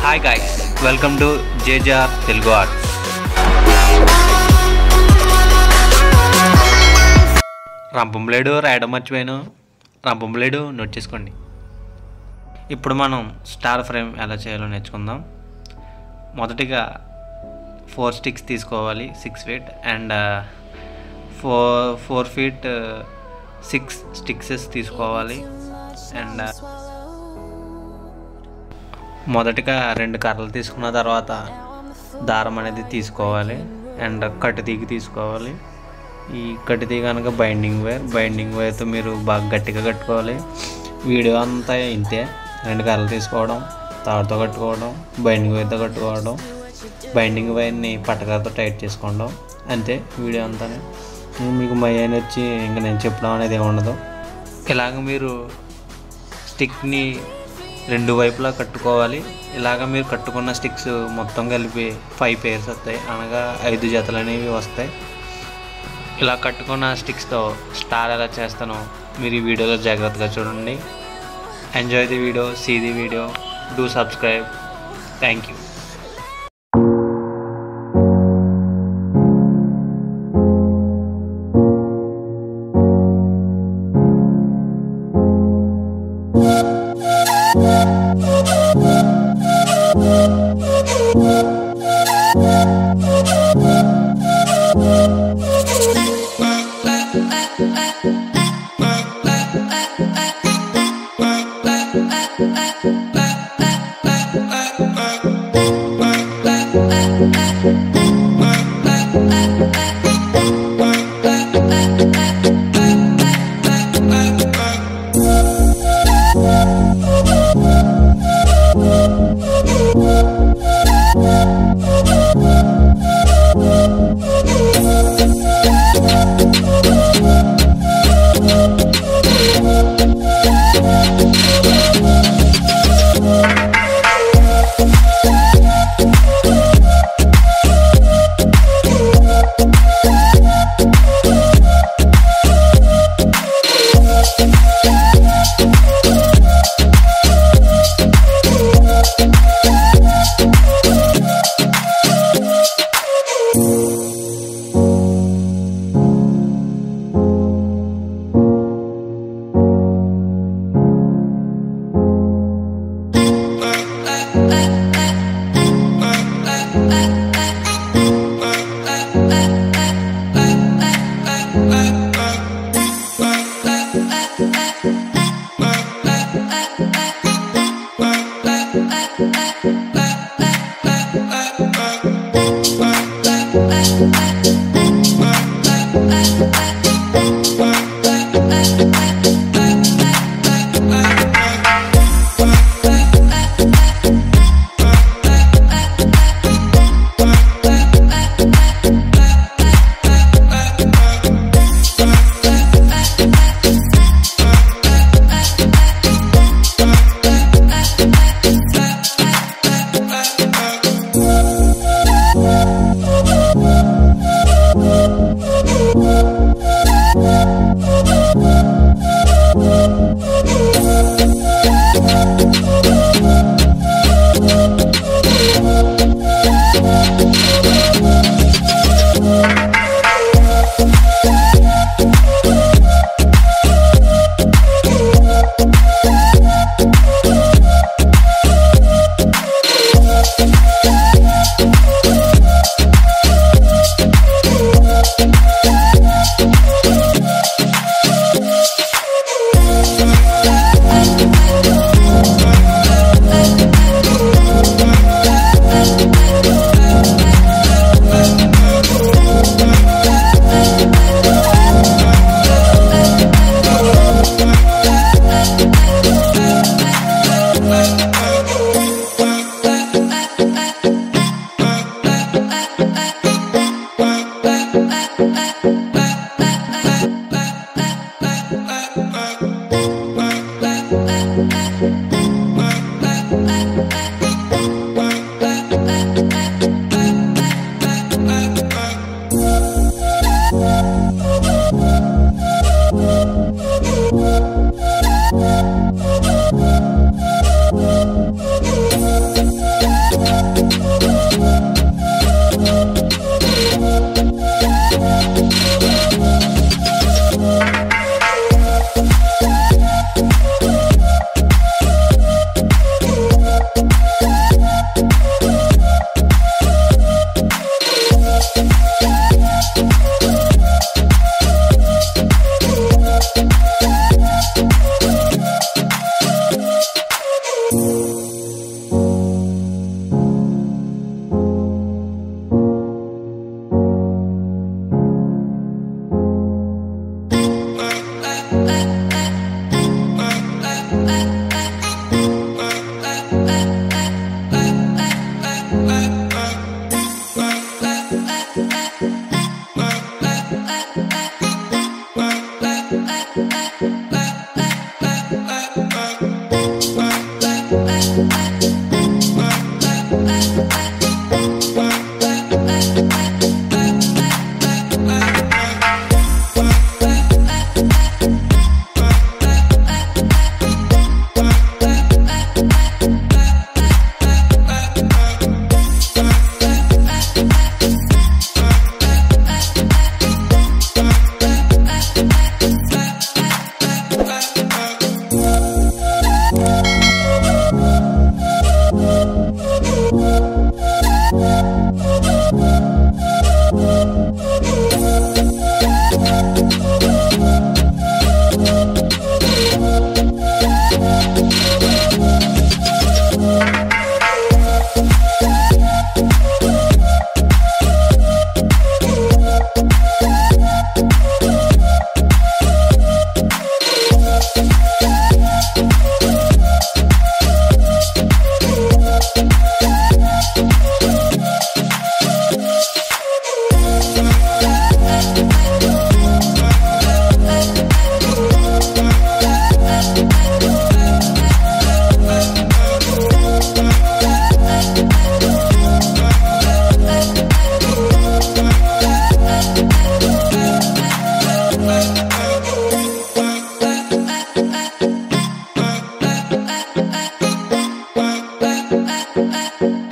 Hi guys welcome to జేజార్ Telugu arts రంపం blade రాయడం మర్చిపోయాను రంపం బ్లేడు నోట్ చేసుకోండి ఇప్పుడు మనం స్టార్ ఫ్రేమ్ ఎలా చేయాలో నేర్చుకుందాం మొదటిగా ఫోర్ స్టిక్స్ తీసుకోవాలి six feet and four four feet six sticks తీసుకోవాలి అండ్ మొదటగా రెండు కర్రలు తీసుకున్న తర్వాత దారం అనేది తీసుకోవాలి అండ్ కట్టు తీగి తీసుకోవాలి ఈ కట్టు తీగ కనుక బైండింగ్ వైర్ బైండింగ్ వైర్తో మీరు బాగా గట్టిగా కట్టుకోవాలి వీడియో అంతా ఇంతే రెండు కర్రలు తీసుకోవడం తాడుతో కట్టుకోవడం బైండింగ్ వైర్తో కట్టుకోవడం బైండింగ్ వైర్ని పట్టకరతో టైట్ చేసుకోవడం అంతే వీడియో అంతా మీకు మై అయిన వచ్చి ఇంకా నేను చెప్పడం అనేది ఏమి ఉండదు ఇలాగ మీరు స్టిక్ని రెండు వైపులా కట్టుకోవాలి ఇలాగ మీరు కట్టుకున్న స్టిక్స్ మొత్తం కలిపి ఫైవ్ పేర్స్ వస్తాయి అనగా ఐదు జతలు అనేవి వస్తాయి ఇలా కట్టుకున్న స్టిక్స్తో స్టార్ ఎలా చేస్తానో మీరు ఈ వీడియోలో జాగ్రత్తగా చూడండి enjoy the video see the video do subscribe thank you Bye.